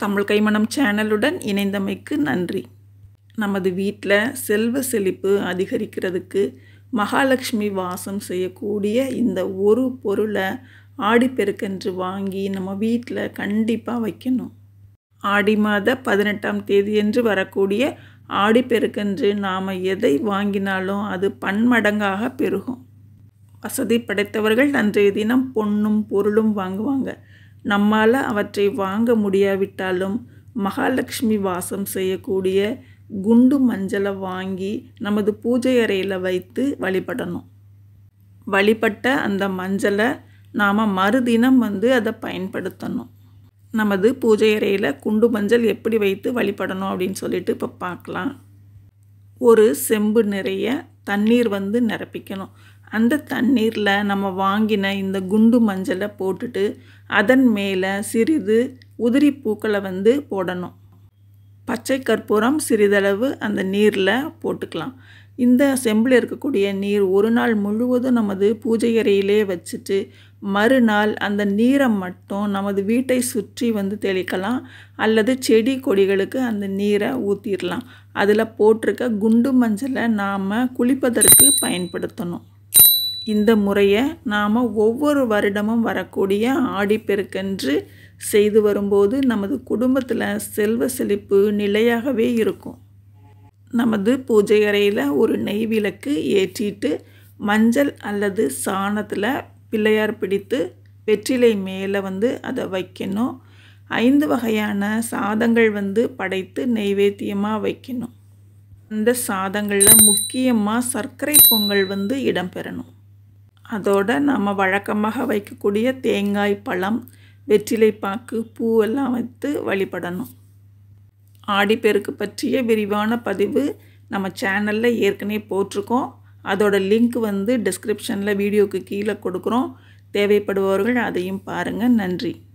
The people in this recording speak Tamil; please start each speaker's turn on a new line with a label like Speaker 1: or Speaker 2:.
Speaker 1: தமிழ் கைமணம் சேனலுடன் இணைந்தமைக்கு நன்றி நமது வீட்டில் செல்வ செழிப்பு அதிகரிக்கிறதுக்கு மகாலட்சுமி வாசம் செய்யக்கூடிய இந்த ஒரு பொருளை ஆடிப்பெருக்கன்று வாங்கி நம்ம வீட்டில் கண்டிப்பாக வைக்கணும் ஆடி மாத பதினெட்டாம் தேதியன்று வரக்கூடிய ஆடிப்பெருக்கன்று நாம் எதை வாங்கினாலும் அது பன்மடங்காக பெருகும் வசதி படைத்தவர்கள் அன்றைய தினம் பொன்னும் பொருளும் வாங்குவாங்க நம்மால் அவற்றை வாங்க முடியாவிட்டாலும் மகாலட்சுமி வாசம் செய்யக்கூடிய குண்டு மஞ்சளை வாங்கி நமது பூஜை அறையில் வைத்து வழிபடணும் வழிபட்ட அந்த மஞ்சளை நாம் மறுதினம் வந்து அதை பயன்படுத்தணும் நமது பூஜை அறையில் குண்டு மஞ்சள் எப்படி வைத்து வழிபடணும் அப்படின்னு சொல்லிட்டு இப்போ பார்க்கலாம் ஒரு செம்பு நிறைய தண்ணீர் வந்து நிரப்பிக்கணும் அந்த தண்ணீரில் நம்ம வாங்கின இந்த குண்டு மஞ்சளை போட்டுட்டு அதன் மேலே சிறிது உதிரி பூக்களை வந்து போடணும் பச்சை கற்பூரம் சிறிதளவு அந்த நீரில் போட்டுக்கலாம் இந்த செம்பில் இருக்கக்கூடிய நீர் ஒரு நாள் முழுவதும் நமது பூஜை அறையிலே வச்சுட்டு மறுநாள் அந்த நீரை மட்டும் நமது வீட்டை சுற்றி வந்து தெளிக்கலாம் அல்லது செடி கொடிகளுக்கு அந்த நீரை ஊற்றிடலாம் அதில் போட்டிருக்க குண்டு மஞ்சளை நாம் குளிப்பதற்கு பயன்படுத்தணும் இந்த முறையை நாம் ஒவ்வொரு வருடமும் வரக்கூடிய ஆடிப்பெருக்கன்று செய்து வரும்போது நமது குடும்பத்தில் செல்வ செழிப்பு நிலையாகவே இருக்கும் நமது பூஜை அறையில் ஒரு நெய் விளக்கு ஏற்றிட்டு மஞ்சள் அல்லது சாணத்தில் பிள்ளையார் பிடித்து வெற்றிலை மேலே வந்து அதை வைக்கணும் ஐந்து வகையான சாதங்கள் வந்து படைத்து நெய்வேத்தியமாக வைக்கணும் அந்த சாதங்களில் முக்கியமாக சர்க்கரை பொங்கல் வந்து இடம்பெறணும் அதோட நம்ம வழக்கமாக வைக்கக்கூடிய தேங்காய் பழம் வெற்றிலை பாக்கு பூ எல்லாம் வைத்து வழிபடணும் ஆடிப்பெருக்கு பற்றிய விரிவான பதிவு நம்ம சேனலில் ஏற்கனவே போட்டிருக்கோம் அதோட லிங்க் வந்து டிஸ்கிரிப்ஷனில் வீடியோக்கு கீழே கொடுக்குறோம் தேவைப்படுபவர்கள் அதையும் பாருங்கள் நன்றி